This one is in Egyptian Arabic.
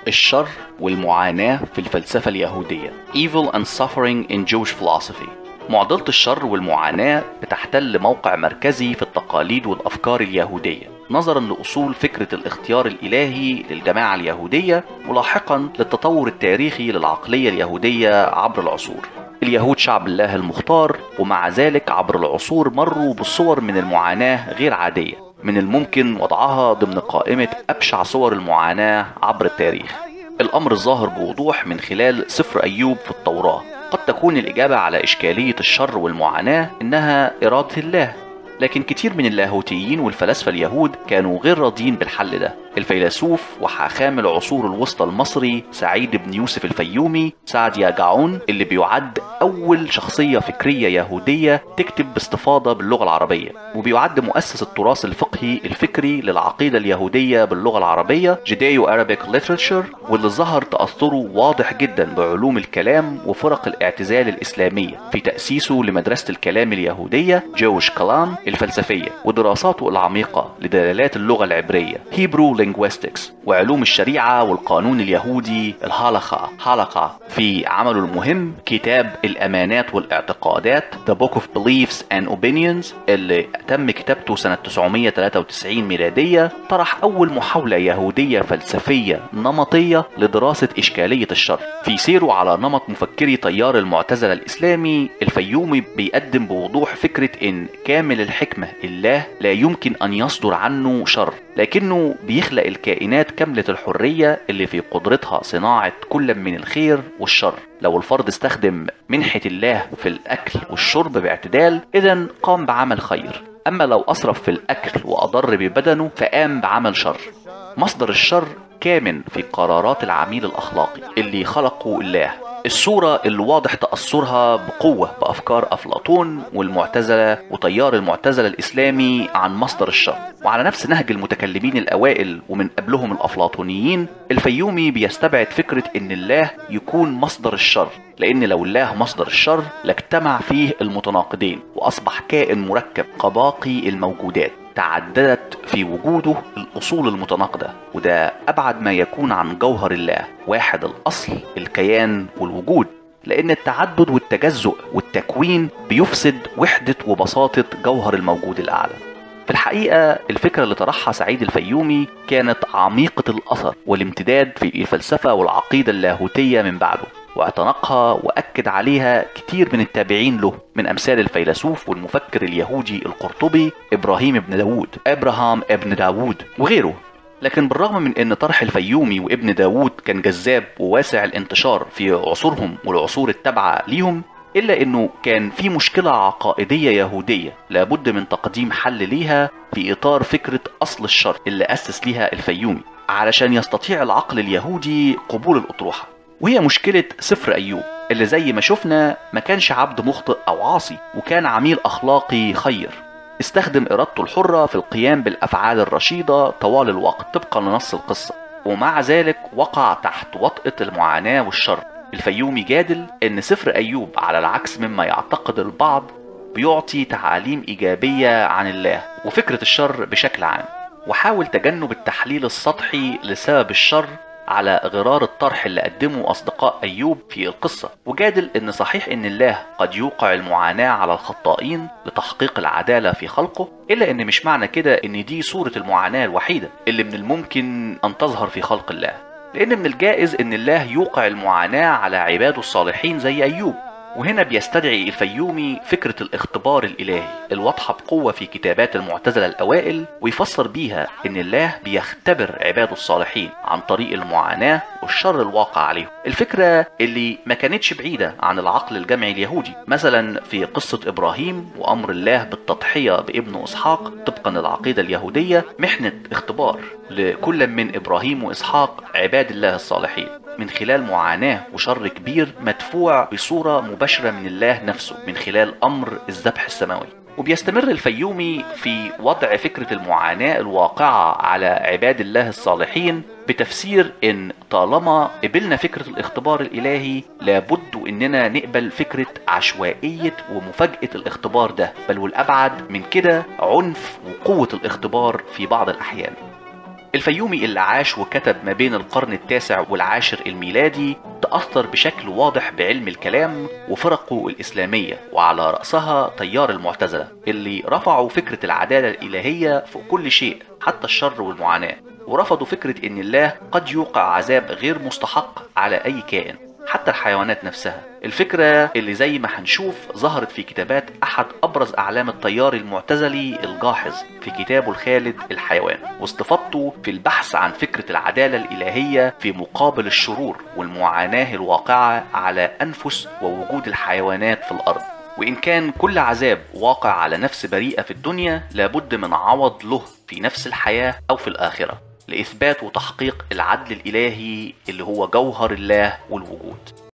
الشر والمعاناة في الفلسفة اليهودية Evil and Suffering in Jewish Philosophy معضلة الشر والمعاناة بتحتل موقع مركزي في التقاليد والأفكار اليهودية نظرا لأصول فكرة الاختيار الإلهي للجماعة اليهودية ولاحقا للتطور التاريخي للعقلية اليهودية عبر العصور اليهود شعب الله المختار ومع ذلك عبر العصور مروا بصور من المعاناة غير عادية من الممكن وضعها ضمن قائمة أبشع صور المعاناة عبر التاريخ الأمر الظاهر بوضوح من خلال سفر أيوب في التوراة قد تكون الإجابة على إشكالية الشر والمعاناة إنها إرادة الله لكن كتير من اللاهوتيين والفلاسفة اليهود كانوا غير راضيين بالحل ده الفيلسوف وحاخام العصور الوسطى المصري سعيد بن يوسف الفيومي سعد ياجعون اللي بيعد أول شخصية فكرية يهودية تكتب باستفاضة باللغة العربية وبيعد مؤسس التراث الفقهي الفكري للعقيدة اليهودية باللغة العربية جدايو Arabic Literature واللي ظهر تأثره واضح جدا بعلوم الكلام وفرق الاعتزال الإسلامية في تأسيسه لمدرسة الكلام اليهودية جوش كلام الفلسفية ودراساته العميقة لدلالات اللغة العبرية هيبرو linguistics وعلوم الشريعة والقانون اليهودي الهالخا هالخا في عمله المهم كتاب الأمانات والاعتقادات The Book of Beliefs and Opinions اللي تم كتابته سنة 993 ميلادية طرح أول محاولة يهودية فلسفية نمطية لدراسة إشكالية الشر في سيره على نمط مفكري تيار المعتزلة الإسلامي الفيومي بيقدم بوضوح فكرة إن كامل الحكمة الله لا يمكن أن يصدر عنه شر لكنه بيخلق الكائنات كاملة الحرية اللي في قدرتها صناعة كل من الخير والشر لو الفرد استخدم منحة الله في الأكل والشرب باعتدال إذا قام بعمل خير أما لو أسرف في الأكل وأضر ببدنه فقام بعمل شر مصدر الشر كامن في قرارات العميل الأخلاقي اللي خلقه الله الصورة اللي واضح تأثرها بقوة بأفكار أفلاطون والمعتزلة وتيار المعتزلة الإسلامي عن مصدر الشر وعلى نفس نهج المتكلمين الأوائل ومن قبلهم الأفلاطونيين الفيومي بيستبعد فكرة إن الله يكون مصدر الشر لأن لو الله مصدر الشر لاجتمع فيه المتناقضين وأصبح كائن مركب كباقي الموجودات تعددت في وجوده الأصول المتناقضة وده أبعد ما يكون عن جوهر الله واحد الأصل الكيان والوجود لأن التعدد والتجزؤ والتكوين بيفسد وحدة وبساطة جوهر الموجود الأعلى في الحقيقة الفكرة اللي طرحها سعيد الفيومي كانت عميقة الأثر والامتداد في الفلسفة والعقيدة اللاهوتية من بعده واعتنقها واكد عليها كتير من التابعين له من امثال الفيلسوف والمفكر اليهودي القرطبي ابراهيم بن داوود ابراهام ابن داوود وغيره لكن بالرغم من ان طرح الفيومي وابن داوود كان جذاب وواسع الانتشار في عصورهم والعصور التابعه ليهم الا انه كان في مشكله عقائديه يهوديه لابد من تقديم حل ليها في اطار فكره اصل الشر اللي اسس ليها الفيومي علشان يستطيع العقل اليهودي قبول الاطروحه وهي مشكلة سفر أيوب اللي زي ما شفنا ما كانش عبد مخطئ أو عاصي وكان عميل أخلاقي خير استخدم إرادته الحرة في القيام بالأفعال الرشيدة طوال الوقت طبقا لنص القصة ومع ذلك وقع تحت وطأة المعاناة والشر الفيومي جادل إن سفر أيوب على العكس مما يعتقد البعض بيعطي تعاليم إيجابية عن الله وفكرة الشر بشكل عام وحاول تجنب التحليل السطحي لسبب الشر على غرار الطرح اللي قدمه أصدقاء أيوب في القصة وجادل إن صحيح إن الله قد يوقع المعاناة على الخطائين لتحقيق العدالة في خلقه إلا إن مش معنى كده إن دي صورة المعاناة الوحيدة اللي من الممكن أن تظهر في خلق الله لأن من الجائز إن الله يوقع المعاناة على عباده الصالحين زي أيوب وهنا بيستدعي الفيومي فكرة الاختبار الإلهي الواضحة بقوة في كتابات المعتزلة الأوائل ويفسر بيها إن الله بيختبر عباده الصالحين عن طريق المعاناة والشر الواقع عليهم الفكرة اللي ما كانتش بعيدة عن العقل الجمعي اليهودي مثلا في قصة إبراهيم وأمر الله بالتضحية بابنه إسحاق طبقا للعقيدة اليهودية محنة اختبار لكل من إبراهيم وإسحاق عباد الله الصالحين من خلال معاناة وشر كبير مدفوع بصورة مباشرة من الله نفسه من خلال أمر الذبح السماوي وبيستمر الفيومي في وضع فكرة المعاناة الواقعة على عباد الله الصالحين بتفسير ان طالما قبلنا فكرة الاختبار الالهي لابد اننا نقبل فكرة عشوائية ومفاجأة الاختبار ده بل والابعد من كده عنف وقوة الاختبار في بعض الاحيان الفيومي اللي عاش وكتب ما بين القرن التاسع والعاشر الميلادي تأثر بشكل واضح بعلم الكلام وفرقه الإسلامية وعلى رأسها تيار المعتزلة اللي رفعوا فكرة العدالة الإلهية فوق كل شيء حتى الشر والمعاناة ورفضوا فكرة إن الله قد يوقع عذاب غير مستحق على أي كائن حتى الحيوانات نفسها الفكرة اللي زي ما هنشوف ظهرت في كتابات أحد أبرز أعلام التيار المعتزلي الجاحظ في كتابه الخالد الحيوان واستفادته في البحث عن فكرة العدالة الإلهية في مقابل الشرور والمعاناة الواقعة على أنفس ووجود الحيوانات في الأرض وإن كان كل عذاب واقع على نفس بريئة في الدنيا لابد من عوض له في نفس الحياة أو في الآخرة لإثبات وتحقيق العدل الإلهي اللي هو جوهر الله والوجود